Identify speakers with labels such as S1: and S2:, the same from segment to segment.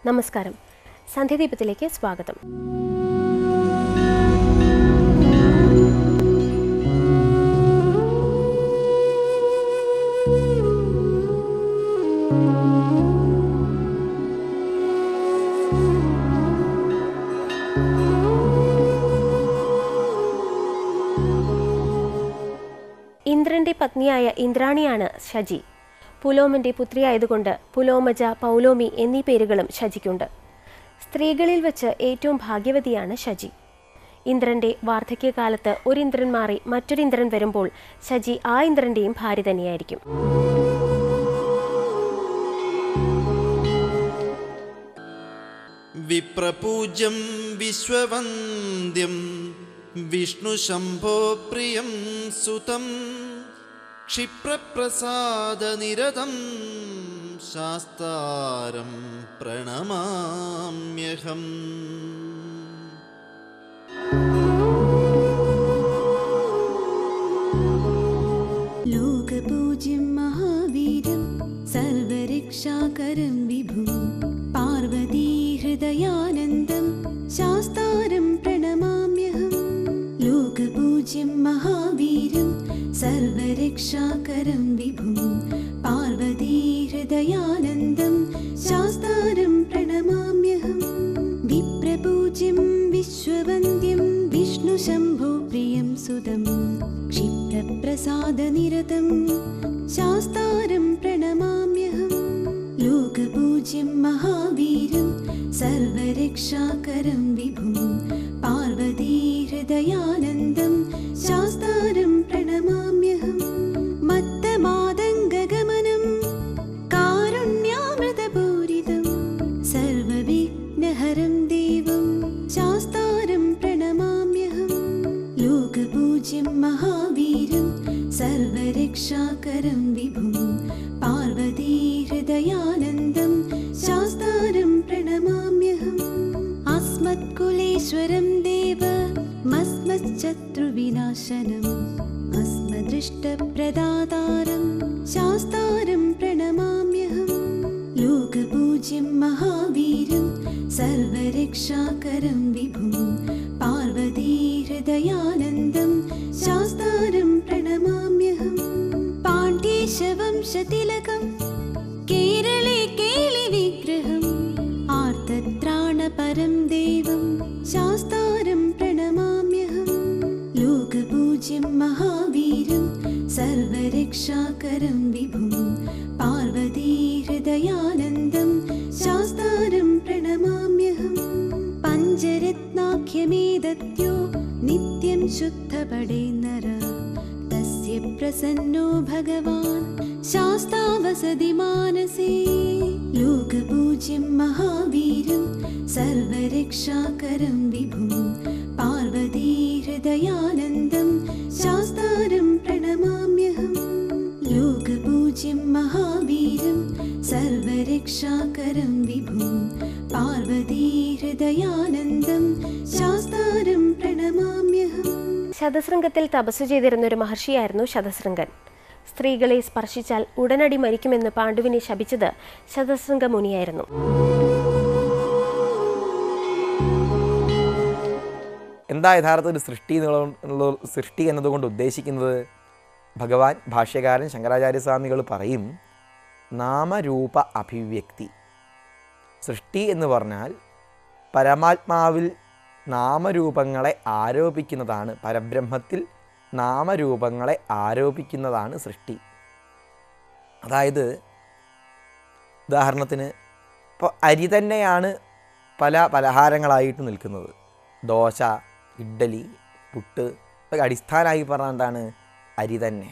S1: നമസ്കാരം സന്ധ്യദീപത്തിലേക്ക് സ്വാഗതം ഇന്ദ്രന്റെ പത്നിയായ ഇന്ദ്രാണിയാണ് ശജി പുലോമന്റെ പുത്രിയായതുകൊണ്ട് പുലോമജ പൗലോമി എന്നീ പേരുകളും ശജിക്കുണ്ട് സ്ത്രീകളിൽ വെച്ച് ഏറ്റവും ഭാഗ്യവതിയാണ് ശജി ഇന്ദ്രന്റെ വാർദ്ധക്യകാലത്ത് ഒരു ഇന്ദ്രൻ മാറി മറ്റൊരു ഇന്ദ്രൻ വരുമ്പോൾ ശജി ആ ഇന്ദ്രന്റെയും ഭാര്യ തന്നെയായിരിക്കും
S2: വിപ്രപൂജ്യം വിശ്വവന്ദ്യം വിഷ്ണുശംഭോ പ്രിയം സുതം ക്ഷിപ്രപ്രസാദനിരതം ശാസ്താരം പ്രണമാമ്യഹം
S3: ലോകപൂജ്യം മഹാവീരം സർവരക്ഷാകരം വിഭും പാർവതീഹൃദയാനന്ദം ശാസ്താരം പ്രണമാമ്യഹം ലോകപൂജ്യം മഹാവീരം സർവരക്ഷാകരം വിഭും പാർവതീഹൃദയാനന്ദം ശാസ്താരം പ്രണമാമ്യഹം വിപ്രപൂജ്യം വിശ്വവന്ദ്യം വിഷ്ണുശംഭോ പ്രിയം സുതം ക്ഷിപ്രപ്രസാദനിരതം ശാസ്താരം പ്രണമാമ്യഹം ലോകപൂജ്യം മഹാവീരം സർവരക്ഷാകരം വിഭും പാർവതീഹൃദയാനന്ദം ശാസ്താരം പ്രണമാമ്യഹം മത്തമാതംഗഗമനം കാരുണ്യാമൃതപൂരിതം സർവവിഘ്നഹരം ദേവം ശാസ്താരം പ്രണമാമ്യഹം ലോകപൂജ്യം മഹാവീരം സർവരക്ഷാകരം വിഭും പാർവതീഹൃദയാനന്ദം ശാസ്താരം പ്രണമാമ്യഹം അസ്മത്കുലേശ്വരം ദേവ മസ്മശ്ശത്രുവിനാശനം अस्मदृष्टप्रदातारं शास्तारं प्रणमाम्यहं लोकपूज्यं महावीरं सर्वरक्षाकरं विभुं पार्वतीहृदयानन्दं शास्तारं प्रणमाम्यहं पाण्ड्येशवंशतिलकं केरळे केलिविग्रहम् आर्तत्राणपरं देवं शास्तारं प्रणमाम्यहम् लोकपूज्यं महावीरं सर्वरक्षाकरं विभुं पार्वतीहृदयानन्दं शास्तारं प्रणमाम्यहं पञ्चरत्नाख्यमेदत्यो नित्यं शुद्धपडे नर तस्य प्रसन्नो भगवान् शास्तावसति मानसे लोकपूज्यं महावीरं सर्वरक्षाकरं विभुं पार्वतीहृदयानन्दं शास्तारं प्रणमाम्यहं लोकपूज्यं महावीरं सर्वरक्षाकरं विभुं पार्वतीहृदयानन्दं शास्तारं प्रणमाम्यहम्
S1: ശതശൃംഗത്തിൽ തപസ്സു ചെയ്തിരുന്ന ഒരു മഹർഷിയായിരുന്നു ശതശൃംഗൻ സ്ത്രീകളെ സ്പർശിച്ചാൽ ഉടനടി മരിക്കുമെന്ന് പാണ്ഡുവിനെ ശപിച്ചത് ശതശൃംഗ മുനിയായിരുന്നു
S4: എന്താ യഥാർത്ഥത്തിൽ സൃഷ്ടി എന്നുള്ള സൃഷ്ടി എന്നതുകൊണ്ട് ഉദ്ദേശിക്കുന്നത് ഭഗവാൻ ഭാഷ്യകാരൻ ശങ്കരാചാര്യസ്വാമികൾ പറയും നാമരൂപ അഭിവ്യക്തി സൃഷ്ടി എന്ന് പറഞ്ഞാൽ പരമാത്മാവിൽ നാമരൂപങ്ങളെ ആരോപിക്കുന്നതാണ് പരബ്രഹ്മത്തിൽ നാമരൂപങ്ങളെ ആരോപിക്കുന്നതാണ് സൃഷ്ടി അതായത് ഉദാഹരണത്തിന് ഇപ്പോൾ അരി തന്നെയാണ് പല പലഹാരങ്ങളായിട്ട് നിൽക്കുന്നത് ദോശ ഇഡ്ഡലി പുട്ട് ഇതൊക്കെ അടിസ്ഥാനമായി പറഞ്ഞാൽ എന്താണ് അരി തന്നെ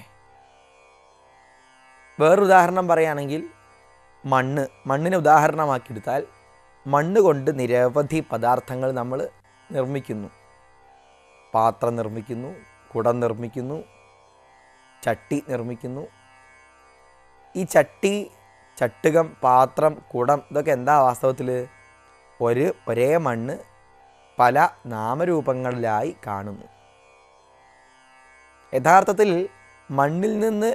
S4: വേറൊരു ഉദാഹരണം പറയുകയാണെങ്കിൽ മണ്ണ് മണ്ണിനെ ഉദാഹരണമാക്കിയെടുത്താൽ മണ്ണ് കൊണ്ട് നിരവധി പദാർത്ഥങ്ങൾ നമ്മൾ നിർമ്മിക്കുന്നു പാത്രം നിർമ്മിക്കുന്നു കുടം നിർമ്മിക്കുന്നു ചട്ടി നിർമ്മിക്കുന്നു ഈ ചട്ടി ചട്ടുകം പാത്രം കുടം ഇതൊക്കെ എന്താ വാസ്തവത്തിൽ ഒരു ഒരേ മണ്ണ് പല നാമരൂപങ്ങളിലായി കാണുന്നു യഥാർത്ഥത്തിൽ മണ്ണിൽ നിന്ന്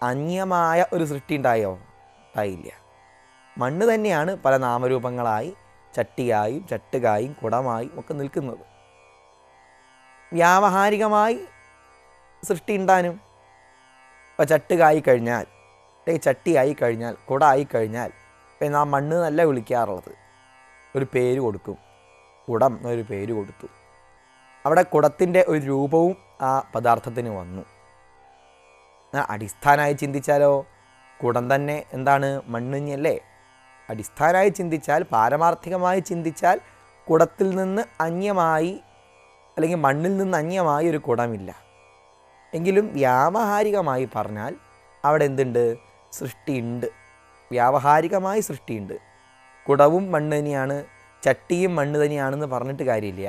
S4: അന്യമായ ഒരു സൃഷ്ടി ഉണ്ടായോ ഉണ്ടായില്ല മണ്ണ് തന്നെയാണ് പല നാമരൂപങ്ങളായി ചട്ടിയായും ചട്ടുകായും കുടമായും ഒക്കെ നിൽക്കുന്നത് വ്യാവഹാരികമായി സൃഷ്ടി ഉണ്ടാനും ഇപ്പോൾ ചട്ടുകായി കഴിഞ്ഞാൽ അല്ലെങ്കിൽ ചട്ടിയായി കഴിഞ്ഞാൽ കുടമായി കഴിഞ്ഞാൽ പിന്നെ ആ മണ്ണ് നല്ല വിളിക്കാറുള്ളത് ഒരു പേര് കൊടുക്കും കുടം എന്നൊരു പേര് കൊടുത്തു അവിടെ കുടത്തിൻ്റെ ഒരു രൂപവും ആ പദാർത്ഥത്തിന് വന്നു ആ അടിസ്ഥാനമായി ചിന്തിച്ചാലോ കുടം തന്നെ എന്താണ് മണ്ണിഞ്ഞല്ലേ അടിസ്ഥാനമായി ചിന്തിച്ചാൽ പാരമാർത്ഥികമായി ചിന്തിച്ചാൽ കുടത്തിൽ നിന്ന് അന്യമായി അല്ലെങ്കിൽ മണ്ണിൽ നിന്ന് അന്യമായി ഒരു കുടമില്ല എങ്കിലും വ്യാവഹാരികമായി പറഞ്ഞാൽ അവിടെ എന്തുണ്ട് സൃഷ്ടിയുണ്ട് വ്യാവഹാരികമായി സൃഷ്ടിയുണ്ട് കുടവും മണ്ണ് തന്നെയാണ് ചട്ടിയും മണ്ണ് തന്നെയാണെന്ന് പറഞ്ഞിട്ട് കാര്യമില്ല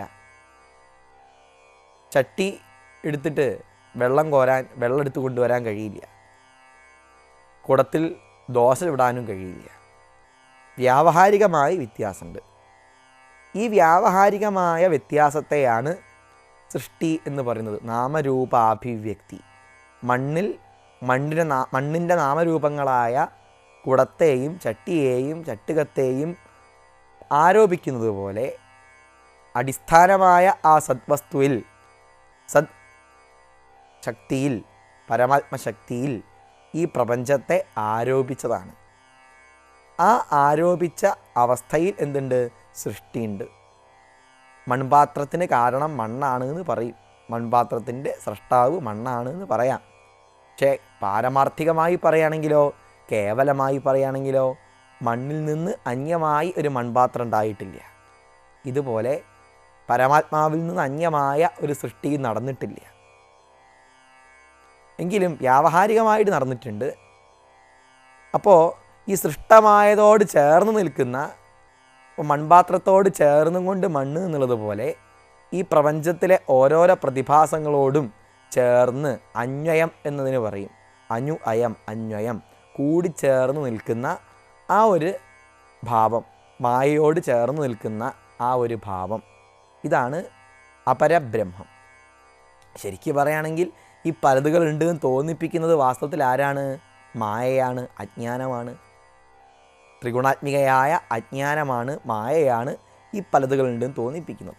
S4: ചട്ടി എടുത്തിട്ട് വെള്ളം കോരാൻ വെള്ളം എടുത്ത് കൊണ്ടുവരാൻ കഴിയില്ല കുടത്തിൽ ദോശ ഇടാനും കഴിയില്ല വ്യാവഹാരികമായി വ്യത്യാസമുണ്ട് ഈ വ്യാവഹാരികമായ വ്യത്യാസത്തെയാണ് സൃഷ്ടി എന്ന് പറയുന്നത് നാമരൂപാഭിവ്യക്തി മണ്ണിൽ മണ്ണിൻ്റെ നാ മണ്ണിൻ്റെ നാമരൂപങ്ങളായ കുടത്തെയും ചട്ടിയെയും ചട്ടുകത്തെയും ആരോപിക്കുന്നത് പോലെ അടിസ്ഥാനമായ ആ സദ്വസ്തുവിൽ സത് ശക്തിയിൽ പരമാത്മശക്തിയിൽ ഈ പ്രപഞ്ചത്തെ ആരോപിച്ചതാണ് ആ ആരോപിച്ച അവസ്ഥയിൽ എന്തുണ്ട് സൃഷ്ടിയുണ്ട് മൺപാത്രത്തിന് കാരണം മണ്ണാണ് എന്ന് പറയും മൺപാത്രത്തിൻ്റെ സൃഷ്ടാവ് മണ്ണാണ് എന്ന് പറയാം പക്ഷേ പാരമാർത്ഥികമായി പറയുകയാണെങ്കിലോ കേവലമായി പറയുകയാണെങ്കിലോ മണ്ണിൽ നിന്ന് അന്യമായി ഒരു മൺപാത്രം ഉണ്ടായിട്ടില്ല ഇതുപോലെ പരമാത്മാവിൽ നിന്ന് അന്യമായ ഒരു സൃഷ്ടി നടന്നിട്ടില്ല എങ്കിലും വ്യാവഹാരികമായിട്ട് നടന്നിട്ടുണ്ട് അപ്പോൾ ഈ സൃഷ്ടമായതോട് ചേർന്ന് നിൽക്കുന്ന ഇപ്പോൾ മൺപാത്രത്തോട് ചേർന്നും കൊണ്ട് മണ്ണ് എന്നുള്ളത് പോലെ ഈ പ്രപഞ്ചത്തിലെ ഓരോരോ പ്രതിഭാസങ്ങളോടും ചേർന്ന് അന്വയം എന്നതിന് പറയും അനു അയം അന്വയം കൂടിച്ചേർന്ന് നിൽക്കുന്ന ആ ഒരു ഭാവം മായയോട് ചേർന്ന് നിൽക്കുന്ന ആ ഒരു ഭാവം ഇതാണ് അപരബ്രഹ്മം ശരിക്കും പറയുകയാണെങ്കിൽ ഈ പലതുകൾ ഉണ്ട് എന്ന് തോന്നിപ്പിക്കുന്നത് വാസ്തവത്തിൽ ആരാണ് മായയാണ് അജ്ഞാനമാണ് ത്രിഗുണാത്മികയായ അജ്ഞാനമാണ് മായയാണ് ഈ പലതുകൾ ഉണ്ടെന്ന് തോന്നിപ്പിക്കുന്നത്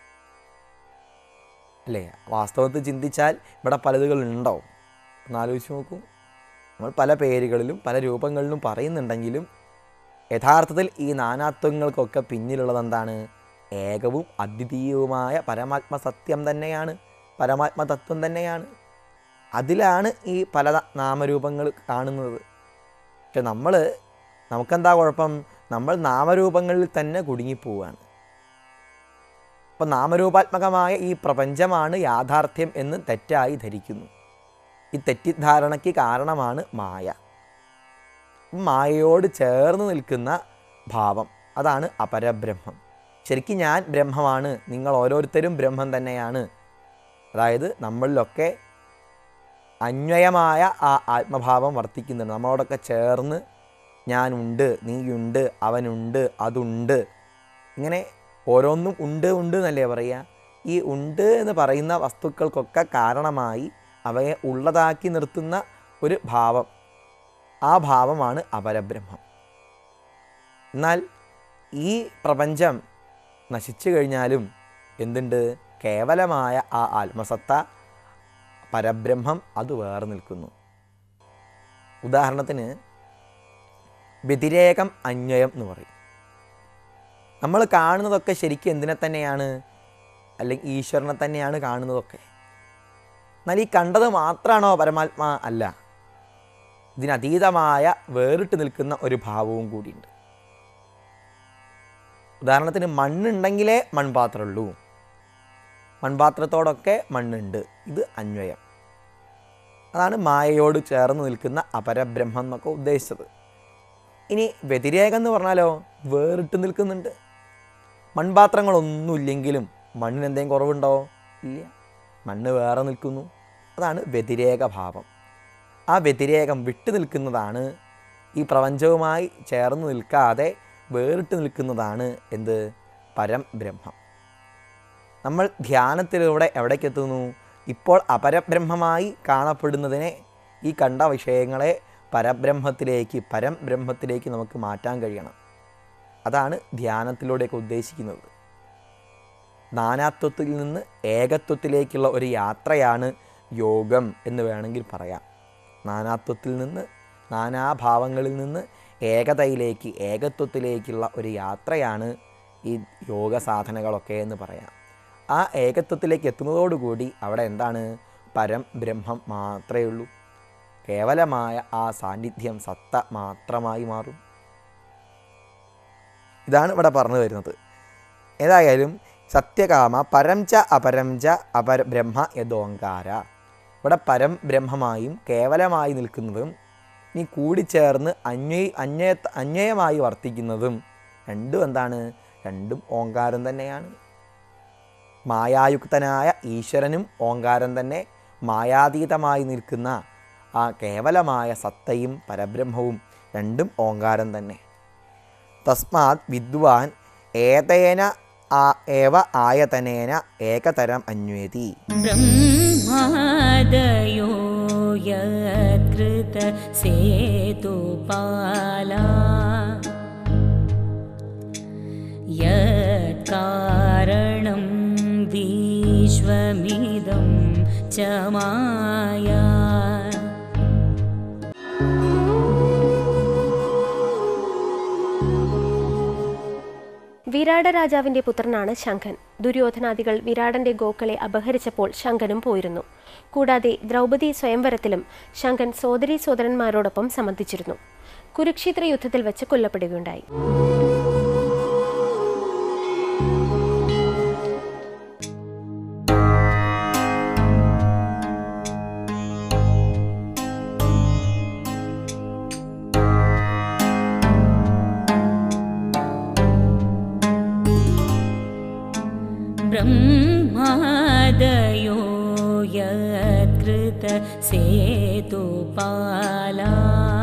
S4: അല്ലേ വാസ്തവത്തിൽ ചിന്തിച്ചാൽ ഇവിടെ പലതുകൾ ഉണ്ടോ ഒന്ന് ആലോചിച്ച് നോക്കൂ നമ്മൾ പല പേരുകളിലും പല രൂപങ്ങളിലും പറയുന്നുണ്ടെങ്കിലും യഥാർത്ഥത്തിൽ ഈ നാനാത്വങ്ങൾക്കൊക്കെ പിന്നിലുള്ളത് എന്താണ് ഏകവും അദ്വിതീയവുമായ പരമാത്മ സത്യം തന്നെയാണ് പരമാത്മ തത്വം തന്നെയാണ് അതിലാണ് ഈ പല നാമരൂപങ്ങൾ കാണുന്നത് പക്ഷെ നമ്മൾ നമുക്കെന്താ കുഴപ്പം നമ്മൾ നാമരൂപങ്ങളിൽ തന്നെ കുടുങ്ങിപ്പോവുകയാണ് അപ്പം നാമരൂപാത്മകമായ ഈ പ്രപഞ്ചമാണ് യാഥാർത്ഥ്യം എന്ന് തെറ്റായി ധരിക്കുന്നു ഈ തെറ്റിദ്ധാരണയ്ക്ക് കാരണമാണ് മായ മായയോട് ചേർന്ന് നിൽക്കുന്ന ഭാവം അതാണ് അപരബ്രഹ്മം ശരിക്കും ഞാൻ ബ്രഹ്മമാണ് നിങ്ങൾ ഓരോരുത്തരും ബ്രഹ്മം തന്നെയാണ് അതായത് നമ്മളിലൊക്കെ അന്വയമായ ആ ആത്മഭാവം വർത്തിക്കുന്നുണ്ട് നമ്മളോടൊക്കെ ചേർന്ന് ഞാനുണ്ട് നീയുണ്ട് അവനുണ്ട് അതുണ്ട് ഇങ്ങനെ ഓരോന്നും ഉണ്ട് ഉണ്ട് എന്നല്ലേ പറയുക ഈ ഉണ്ട് എന്ന് പറയുന്ന വസ്തുക്കൾക്കൊക്കെ കാരണമായി അവയെ ഉള്ളതാക്കി നിർത്തുന്ന ഒരു ഭാവം ആ ഭാവമാണ് അപരബ്രഹ്മം എന്നാൽ ഈ പ്രപഞ്ചം നശിച്ചു കഴിഞ്ഞാലും എന്തുണ്ട് കേവലമായ ആ ആത്മസത്ത പരബ്രഹ്മം അത് വേറെ നിൽക്കുന്നു ഉദാഹരണത്തിന് വ്യതിരേകം അന്വയം എന്ന് പറയും നമ്മൾ കാണുന്നതൊക്കെ ശരിക്കും എന്തിനെ തന്നെയാണ് അല്ലെങ്കിൽ ഈശ്വരനെ തന്നെയാണ് കാണുന്നതൊക്കെ എന്നാൽ ഈ കണ്ടത് മാത്രമാണോ പരമാത്മാ അല്ല ഇതിനതീതമായ വേറിട്ട് നിൽക്കുന്ന ഒരു ഭാവവും കൂടിയുണ്ട് ഉദാഹരണത്തിന് മണ്ണുണ്ടെങ്കിലേ മൺപാത്രമുള്ളൂ മൺപാത്രത്തോടൊക്കെ മണ്ണുണ്ട് ഇത് അന്വയം അതാണ് മായയോട് ചേർന്ന് നിൽക്കുന്ന അപരബ്രഹ്മം എന്നൊക്കെ ഉദ്ദേശിച്ചത് ഇനി വ്യതിരേകം എന്ന് പറഞ്ഞാലോ വേറിട്ട് നിൽക്കുന്നുണ്ട് മൺപാത്രങ്ങളൊന്നുമില്ലെങ്കിലും മണ്ണിന് എന്തെങ്കിലും കുറവുണ്ടോ ഇല്ല മണ്ണ് വേറെ നിൽക്കുന്നു അതാണ് വ്യതിരേക ഭാവം ആ വ്യതിരേകം വിട്ടു നിൽക്കുന്നതാണ് ഈ പ്രപഞ്ചവുമായി ചേർന്ന് നിൽക്കാതെ വേറിട്ട് നിൽക്കുന്നതാണ് എന്ത് പരം ബ്രഹ്മം നമ്മൾ ധ്യാനത്തിലൂടെ എവിടേക്ക് എത്തുന്നു ഇപ്പോൾ അപരബ്രഹ്മമായി കാണപ്പെടുന്നതിനെ ഈ കണ്ട വിഷയങ്ങളെ പരബ്രഹ്മത്തിലേക്ക് പരം ബ്രഹ്മത്തിലേക്ക് നമുക്ക് മാറ്റാൻ കഴിയണം അതാണ് ധ്യാനത്തിലൂടെയൊക്കെ ഉദ്ദേശിക്കുന്നത് നാനാത്വത്തിൽ നിന്ന് ഏകത്വത്തിലേക്കുള്ള ഒരു യാത്രയാണ് യോഗം എന്ന് വേണമെങ്കിൽ പറയാം നാനാത്വത്തിൽ നിന്ന് നാനാഭാവങ്ങളിൽ നിന്ന് ഏകതയിലേക്ക് ഏകത്വത്തിലേക്കുള്ള ഒരു യാത്രയാണ് ഈ യോഗ സാധനകളൊക്കെ എന്ന് പറയാം ആ ഏകത്വത്തിലേക്ക് എത്തുന്നതോടുകൂടി അവിടെ എന്താണ് പരം ബ്രഹ്മം മാത്രമേ ഉള്ളൂ കേവലമായ ആ സാന്നിധ്യം സത്ത മാത്രമായി മാറും ഇതാണ് ഇവിടെ പറഞ്ഞു വരുന്നത് ഏതായാലും സത്യകാമ പരം ച അപരം ച അപര ബ്രഹ്മ യദോങ്കാര ഇവിടെ പരം ബ്രഹ്മമായും കേവലമായി നിൽക്കുന്നതും ഇനി കൂടിച്ചേർന്ന് അന്വയ അന്വയ അന്വയമായി വർത്തിക്കുന്നതും രണ്ടും എന്താണ് രണ്ടും ഓങ്കാരം തന്നെയാണ് മായായുക്തനായ ഈശ്വരനും ഓങ്കാരം തന്നെ മായാതീതമായി നിൽക്കുന്ന ആ കേവലമായ സത്തയും പരബ്രഹ്മവും രണ്ടും ഓങ്കാരം തന്നെ തസ്മാത് വിദ്വാൻ ഏതേന ആ ഏവ ആയതനേന ഏകതരം അന്വേതി
S5: ब्रह्मादयो यत्कृत सेतुपाला यत्कारणं विश्वमिदं च माया
S1: വിരാട രാജാവിന്റെ പുത്രനാണ് ശംഖൻ ദുര്യോധനാദികൾ വിരാടന്റെ ഗോക്കളെ അപഹരിച്ചപ്പോൾ ശങ്കനും പോയിരുന്നു കൂടാതെ ദ്രൗപദി സ്വയംവരത്തിലും ശങ്കൻ സോദരീ സോദരന്മാരോടൊപ്പം സംബന്ധിച്ചിരുന്നു കുരുക്ഷേത്ര യുദ്ധത്തിൽ വെച്ച് കൊല്ലപ്പെടുകയുണ്ടായി
S5: ब्रह्मादयो यत्कृत सेतुपाला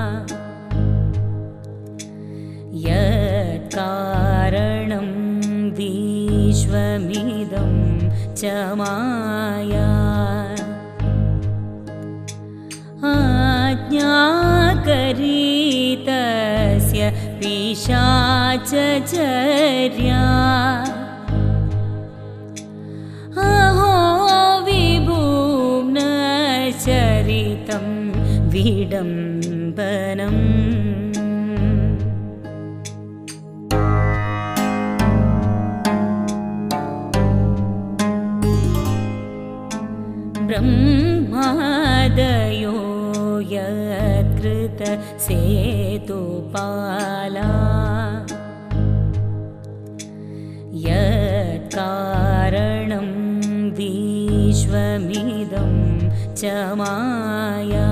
S5: यत्कारणं विश्वमिदं च माया आज्ञाकरीतस्य पिशाचर्या अहो विभुम्नचरितं विडम्बनम् ब्रह्मादयो यत्कृत सेतुपाला यत्कारणं विश्वमिदं च माया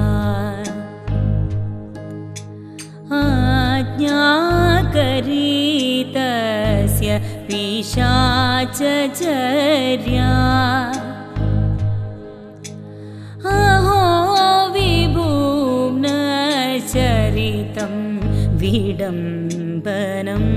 S5: आज्ञाकरीतस्य पिशाचर्या अहो विभुम्नचरितं विडम्बनम्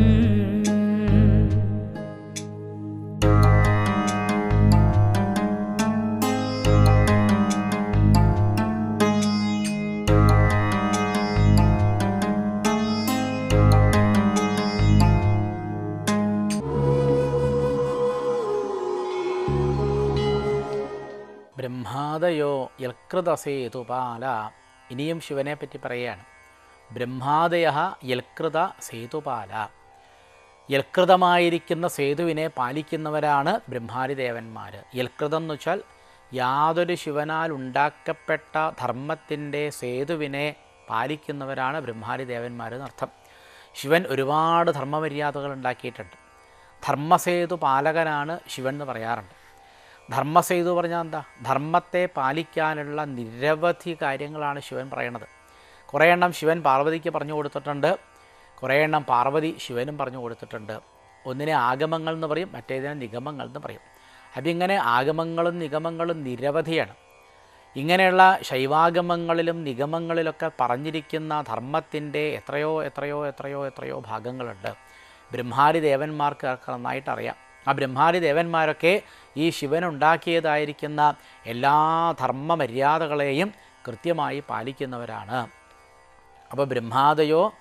S6: ബ്രഹ്മാദയോ യൽകൃതസേതുപാല ഇനിയും ശിവനെ പറ്റി പറയുകയാണ് ബ്രഹ്മാദയ യൽകൃത സേതുപാല യൽകൃതമായിരിക്കുന്ന സേതുവിനെ പാലിക്കുന്നവരാണ് ബ്രഹ്മാരിദേവന്മാർ യൽകൃതം എന്ന് വെച്ചാൽ യാതൊരു ശിവനാൽ ഉണ്ടാക്കപ്പെട്ട ധർമ്മത്തിൻ്റെ സേതുവിനെ പാലിക്കുന്നവരാണ് ബ്രഹ്മാരിദേവന്മാർ എന്നർത്ഥം ശിവൻ ഒരുപാട് ധർമ്മമര്യാദകൾ ഉണ്ടാക്കിയിട്ടുണ്ട് ധർമ്മസേതു പാലകനാണ് ശിവൻ എന്ന് പറയാറുണ്ട് ധർമ്മസേതു പറഞ്ഞാൽ എന്താ ധർമ്മത്തെ പാലിക്കാനുള്ള നിരവധി കാര്യങ്ങളാണ് ശിവൻ പറയണത് കുറേ എണ്ണം ശിവൻ പാർവതിക്ക് പറഞ്ഞു കൊടുത്തിട്ടുണ്ട് കുറേ എണ്ണം പാർവതി ശിവനും പറഞ്ഞു കൊടുത്തിട്ടുണ്ട് ഒന്നിനെ ആഗമങ്ങൾ എന്ന് പറയും മറ്റേതിനെ നിഗമങ്ങൾ എന്ന് പറയും അപ്പം ഇങ്ങനെ ആഗമങ്ങളും നിഗമങ്ങളും നിരവധിയാണ് ഇങ്ങനെയുള്ള ശൈവാഗമങ്ങളിലും നിഗമങ്ങളിലൊക്കെ പറഞ്ഞിരിക്കുന്ന ധർമ്മത്തിൻ്റെ എത്രയോ എത്രയോ എത്രയോ എത്രയോ ഭാഗങ്ങളുണ്ട് ബ്രഹ്മാരി ദേവന്മാർക്ക് ഒക്കെ നന്നായിട്ട് അറിയാം ആ ബ്രഹ്മാരി ദേവന്മാരൊക്കെ ഈ ശിവനുണ്ടാക്കിയതായിരിക്കുന്ന എല്ലാ ധർമ്മ മര്യാദകളെയും കൃത്യമായി പാലിക്കുന്നവരാണ് അപ്പോൾ ബ്രഹ്മാദയോ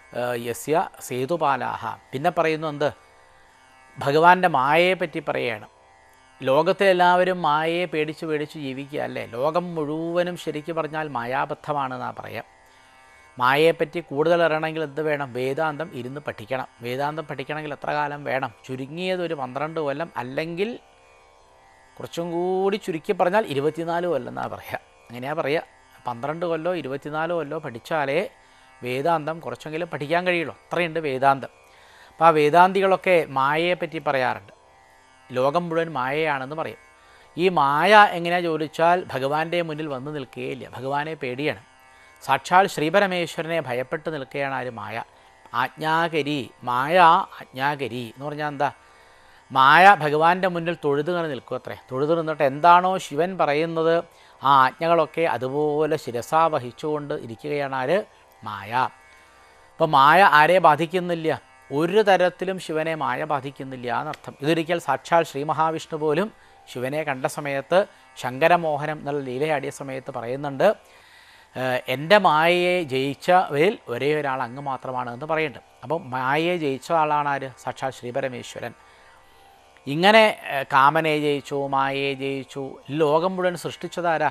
S6: ഏഹ്, യസ്യ സേതുപാലാഹ പിന്നെ പറയുന്നു എന്ത് ഭഗവാന്റെ മായയെ പറ്റി പറയുകയാണ് ലോകത്തെ എല്ലാവരും മായയെ പേടിച്ച് പേടിച്ച് ജീവിക്കുക അല്ലേ ലോകം മുഴുവനും ശരിക്കും പറഞ്ഞാൽ മായാബദ്ധമാണെന്നാണ് പറയാം മായയെപ്പറ്റി കൂടുതൽ അറിയണമെങ്കിൽ എന്ത് വേണം വേദാന്തം ഇരുന്ന് പഠിക്കണം വേദാന്തം പഠിക്കണമെങ്കിൽ എത്ര കാലം വേണം ചുരുങ്ങിയത് ഒരു പന്ത്രണ്ട് കൊല്ലം അല്ലെങ്കിൽ കുറച്ചും കൂടി ചുരുക്കി പറഞ്ഞാൽ ഇരുപത്തിനാല് കൊല്ലം എന്നാണ് പറയുക അങ്ങനെയാണ് പറയുക പന്ത്രണ്ട് കൊല്ലോ ഇരുപത്തിനാല് കൊല്ലോ പഠിച്ചാലേ വേദാന്തം കുറച്ചെങ്കിലും പഠിക്കാൻ കഴിയുള്ളൂ അത്രയുണ്ട് വേദാന്തം അപ്പോൾ ആ വേദാന്തികളൊക്കെ മായയെ പറ്റി പറയാറുണ്ട് ലോകം മുഴുവൻ മായയാണെന്ന് പറയും ഈ മായ എങ്ങനെയാ ചോദിച്ചാൽ ഭഗവാന്റെ മുന്നിൽ വന്നു നിൽക്കുകയില്ല ഭഗവാനെ പേടിയാണ് സാക്ഷാൽ ശ്രീപരമേശ്വരനെ ഭയപ്പെട്ട് നിൽക്കുകയാണ് ആര് മായ ആജ്ഞാകരി മായ ആജ്ഞാകരി എന്ന് പറഞ്ഞാൽ എന്താ മായ ഭഗവാന്റെ മുന്നിൽ തൊഴുതു ഇങ്ങനെ നിൽക്കും അത്രേ തൊഴുതു നിന്നിട്ട് എന്താണോ ശിവൻ പറയുന്നത് ആ ആജ്ഞകളൊക്കെ അതുപോലെ ശിരസാ വഹിച്ചുകൊണ്ട് ഇരിക്കുകയാണ് ആര് മായ അപ്പോൾ മായ ആരെ ബാധിക്കുന്നില്ല ഒരു തരത്തിലും ശിവനെ മായ ബാധിക്കുന്നില്ല എന്നർത്ഥം ഇതൊരിക്കൽ സാക്ഷാൽ ശ്രീ മഹാവിഷ്ണു പോലും ശിവനെ കണ്ട സമയത്ത് ശങ്കരമോഹനം എന്നുള്ള ലീലയാടിയ സമയത്ത് പറയുന്നുണ്ട് ഏഹ്, എൻ്റെ മായയെ ജയിച്ചവരിൽ ഒരേ ഒരാൾ അങ്ങ് മാത്രമാണ് എന്ന് പറയുന്നുണ്ട് അപ്പം മായയെ ജയിച്ച ആളാണ് ആര് സാക്ഷാൽ ശ്രീപരമേശ്വരൻ ഇങ്ങനെ ഏഹ്, കാമനയെ ജയിച്ചു മായയെ ജയിച്ചു ഈ ലോകം മുഴുവൻ സൃഷ്ടിച്ചതാരാ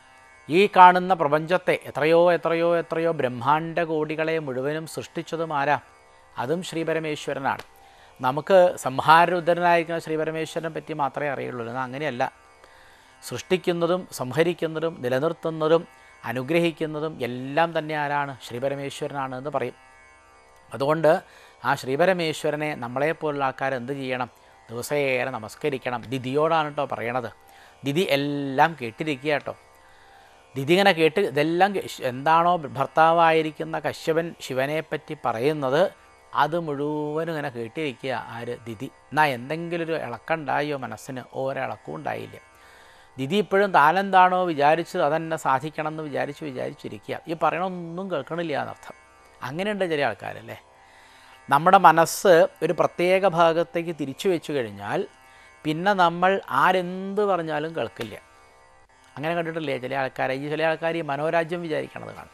S6: ഈ കാണുന്ന പ്രപഞ്ചത്തെ എത്രയോ എത്രയോ എത്രയോ ബ്രഹ്മാണ്ട കോടികളെ മുഴുവനും സൃഷ്ടിച്ചതും ആരാ അതും ശ്രീപരമേശ്വരനാണ് നമുക്ക് സംഹാരരുദ്രനായിരിക്കുന്ന ശ്രീപരമേശ്വരനെ പറ്റി മാത്രമേ അറിയുള്ളൂ എന്നാൽ അങ്ങനെയല്ല സൃഷ്ടിക്കുന്നതും സംഹരിക്കുന്നതും നിലനിർത്തുന്നതും അനുഗ്രഹിക്കുന്നതും എല്ലാം തന്നെ ആരാണ് ശ്രീപരമേശ്വരനാണ് എന്ന് പറയും അതുകൊണ്ട് ആ ശ്രീപരമേശ്വരനെ നമ്മളെപ്പോലുള്ള ആൾക്കാർ എന്ത് ചെയ്യണം ദിവസേറെ നമസ്കരിക്കണം ദിദിയോടാണ് കേട്ടോ പറയണത് ദിദി എല്ലാം കേട്ടിരിക്കുക കേട്ടോ ദിതി ഇങ്ങനെ കേട്ട് ഇതെല്ലാം കേ- എന്താണോ ഭർത്താവായിരിക്കുന്ന കശ്യപൻ ശിവനെപ്പറ്റി പറയുന്നത് അത് മുഴുവനും ഇങ്ങനെ കേട്ടിരിക്കുക ആര് ദിതി എന്നാ എന്തെങ്കിലും ഒരു ഇളക്കണ്ടായോ മനസ്സിന് ഒരിളക്കവും ഉണ്ടായില്ല ദിതി ഇപ്പോഴും താനെന്താണോ വിചാരിച്ചത് അതെന്നെ സാധിക്കണം എന്ന് വിചാരിച്ച് വിചാരിച്ചിരിക്കുക ഈ പറയണൊന്നും കേൾക്കണില്ല എന്നർത്ഥം അങ്ങനെയുണ്ട് ചില ആൾക്കാരല്ലേ നമ്മുടെ മനസ്സ് ഒരു പ്രത്യേക ഭാഗത്തേക്ക് തിരിച്ചു വെച്ചു കഴിഞ്ഞാൽ പിന്നെ നമ്മൾ ആരെന്ത് പറഞ്ഞാലും കേൾക്കില്ല അങ്ങനെ കണ്ടിട്ടില്ലേ ചില ആൾക്കാരെ ഈ ചില ആൾക്കാർ ഈ മനോരാജ്യം വിചാരിക്കണത് കാണും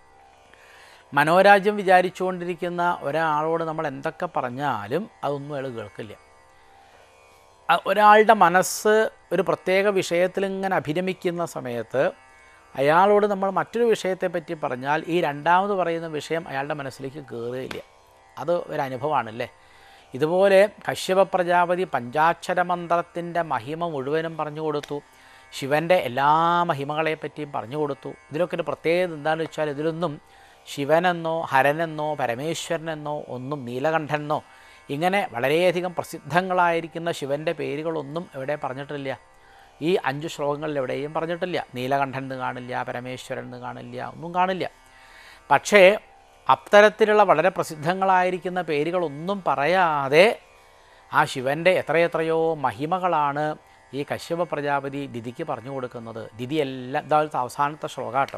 S6: മനോരാജ്യം വിചാരിച്ചുകൊണ്ടിരിക്കുന്ന ഒരാളോട് നമ്മൾ എന്തൊക്കെ പറഞ്ഞാലും അതൊന്നും അയാൾ കേൾക്കില്ല അ- ഒരാളുടെ മനസ്സ് ഒരു പ്രത്യേക വിഷയത്തിൽ ഇങ്ങനെ അഭിരമിക്കുന്ന സമയത്ത് അയാളോട് നമ്മൾ മറ്റൊരു വിഷയത്തെ പറ്റി പറഞ്ഞാൽ ഈ രണ്ടാമത് പറയുന്ന വിഷയം അയാളുടെ മനസ്സിലേക്ക് കയറുകയില്ല അത് ഒരു അനുഭവമാണല്ലേ ഇതുപോലെ കശ്യപ പ്രജാപതി പഞ്ചാക്ഷര മന്ത്രത്തിൻ്റെ മഹിമ മുഴുവനും പറഞ്ഞു കൊടുത്തു ശിവൻ്റെ എല്ലാ മഹിമകളെ പറ്റിയും പറഞ്ഞു കൊടുത്തു ഇതിലൊക്കെ ഒരു പ്രത്യേകത എന്താണെന്ന് വെച്ചാൽ ഇതിലൊന്നും ശിവനെന്നോ ഹരനെന്നോ പരമേശ്വരനെന്നോ ഒന്നും നീലകണ്ഠനെന്നോ ഇങ്ങനെ വളരെയധികം പ്രസിദ്ധങ്ങളായിരിക്കുന്ന ശിവൻ്റെ പേരുകളൊന്നും എവിടെ പറഞ്ഞിട്ടില്ല ഈ അഞ്ച് ശ്ലോകങ്ങളിൽ എവിടെയും പറഞ്ഞിട്ടില്ല നീലകണ്ഠൻ എന്ന് കാണില്ല പരമേശ്വരൻ എന്ന് കാണില്ല ഒന്നും കാണില്ല പക്ഷേ അത്തരത്തിലുള്ള വളരെ പ്രസിദ്ധങ്ങളായിരിക്കുന്ന പേരുകളൊന്നും പറയാതെ ആ ശിവൻ്റെ എത്രയെത്രയോ മഹിമകളാണ് ഈ കശ്യപ പ്രജാപതി ദിതിക്ക് പറഞ്ഞു കൊടുക്കുന്നത് ദിതി എല്ലാം ഇതാ അവസാനത്തെ ശ്ലോകാട്ടോ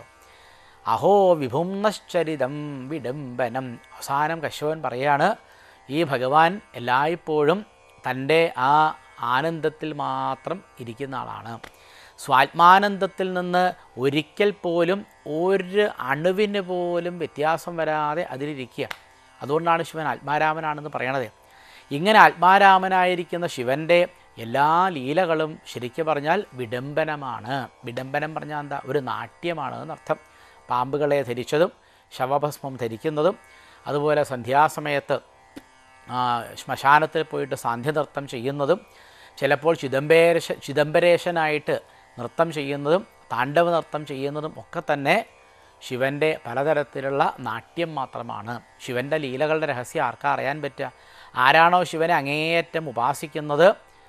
S6: അഹോ വിഭുംനശ്ചരിതം വിഡംബനം അവസാനം കശ്യപൻ പറയാണ് ഈ ഭഗവാൻ എല്ലായ്പ്പോഴും തൻ്റെ ആ ആനന്ദത്തിൽ മാത്രം ഇരിക്കുന്ന ആളാണ് സ്വാത്മാനന്ദത്തിൽ നിന്ന് ഒരിക്കൽ പോലും ഒരു അണുവിന് പോലും വ്യത്യാസം വരാതെ അതിലിരിക്കുക അതുകൊണ്ടാണ് ശിവൻ ആത്മാരാമനാണെന്ന് പറയണത് ഇങ്ങനെ ആത്മാരാമനായിരിക്കുന്ന ശിവൻ്റെ എല്ലാ ലീലകളും ശരിക്കും പറഞ്ഞാൽ വിഡംബനമാണ് വിഡംബനം പറഞ്ഞാൽ എന്താ ഒരു നാട്യമാണ് എന്നർത്ഥം പാമ്പുകളെ ധരിച്ചതും ശവഭസ്മം ധരിക്കുന്നതും അതുപോലെ സന്ധ്യാസമയത്ത് ആ, ശ്മശാനത്തിൽ പോയിട്ട് സാന്ധ്യനൃത്തം ചെയ്യുന്നതും ചിലപ്പോൾ ചിദംബരേശ ചിദംബരേശനായിട്ട് നൃത്തം ചെയ്യുന്നതും താണ്ഡവ നൃത്തം ചെയ്യുന്നതും ഒക്കെ തന്നെ ശിവൻ്റെ പലതരത്തിലുള്ള നാട്യം മാത്രമാണ് ശിവൻ്റെ ലീലകളുടെ രഹസ്യം ആർക്കാ അറിയാൻ പറ്റുക ആരാണോ ശിവനെ അങ്ങേയറ്റം ഉപാസിക്കുന്നത്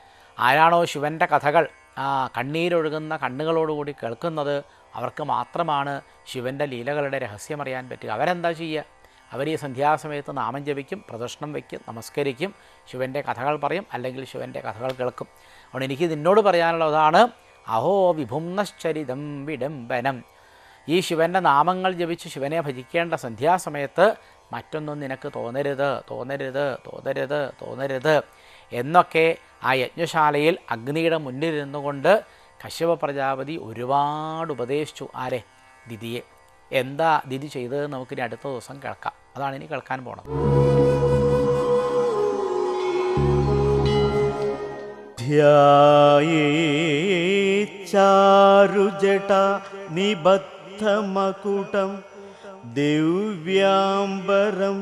S6: ആരാണോ ശിവൻ്റെ കഥകൾ ആ കണ്ണീരൊഴുകുന്ന കണ്ണുകളോടുകൂടി കേൾക്കുന്നത് അവർക്ക് മാത്രമാണ് ശിവൻ്റെ ലീലകളുടെ രഹസ്യം അറിയാൻ പറ്റുക അവരെന്താ ചെയ്യുക അവർ ഈ സന്ധ്യാസമയത്ത് നാമം ജപിക്കും പ്രദക്ഷിണം വയ്ക്കും നമസ്കരിക്കും ശിവൻ്റെ കഥകൾ പറയും അല്ലെങ്കിൽ ശിവൻ്റെ കഥകൾ കേൾക്കും അതുകൊണ്ട് എനിക്ക് നിന്നോട് പറയാനുള്ളതാണ് അഹോ വിഭുംനശ്ചരിതം വിഡംബനം ഈ ശിവൻ്റെ നാമങ്ങൾ ജപിച്ച് ശിവനെ ഭജിക്കേണ്ട സന്ധ്യാസമയത്ത് മറ്റൊന്നും നിനക്ക് തോന്നരുത് തോന്നരുത് തോന്നരുത് തോന്നരുത് എന്നൊക്കെ ആ യജ്ഞശാലയിൽ അഗ്നിയുടെ മുന്നിലിരുന്നു കൊണ്ട് കശ്യപ പ്രജാപതി ഒരുപാട് ഉപദേശിച്ചു ആരെ ദിതിയെ എന്താ ദിതി ചെയ്തത് നമുക്കിനി അടുത്ത ദിവസം കേൾക്കാം അതാണ് ഇനി കേൾക്കാൻ പോണത്
S7: ധ്യായേച്ചാരുജട നിബദ്ധമകുടം ദിവ്യാംബരം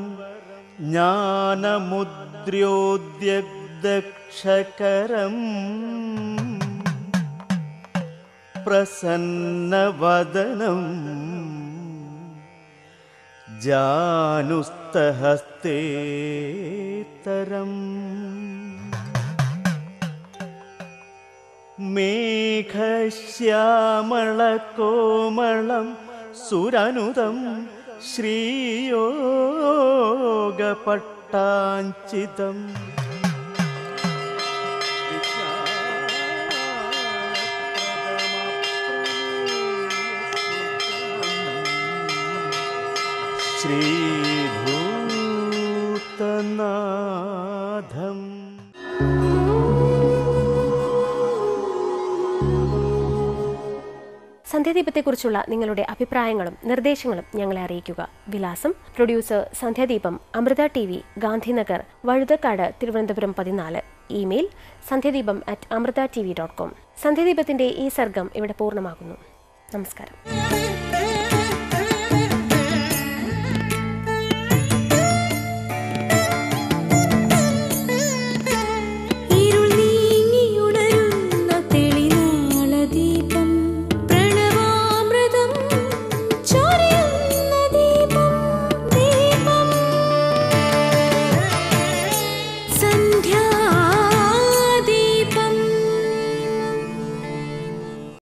S7: ജ്ഞാനമുദ്ര്യോദ്യഗ്ദക്ഷകരം പ്രസന്നവദനം ജാനുസ്തഹസ്തേ തരം മേഘശ്യാമളകോമളം സുരനുദം ശ്രീയോഗപട്ടാഞ്ചിതം ശ്രീഭൂതനാഥം
S1: സന്ധ്യാദീപത്തെക്കുറിച്ചുള്ള നിങ്ങളുടെ അഭിപ്രായങ്ങളും നിർദ്ദേശങ്ങളും ഞങ്ങളെ അറിയിക്കുക വിലാസം producer Sandhyadeepam Amrita T V Gandhinagar Vazhuthacaud Thiruvananthapuram പതിനാല് email Sandhyadeepam at Amrita T V dot com സന്ധ്യാദീപത്തിന്റെ ഈ സർഗം ഇവിടെ പൂർണ്ണമാകുന്നു നമസ്കാരം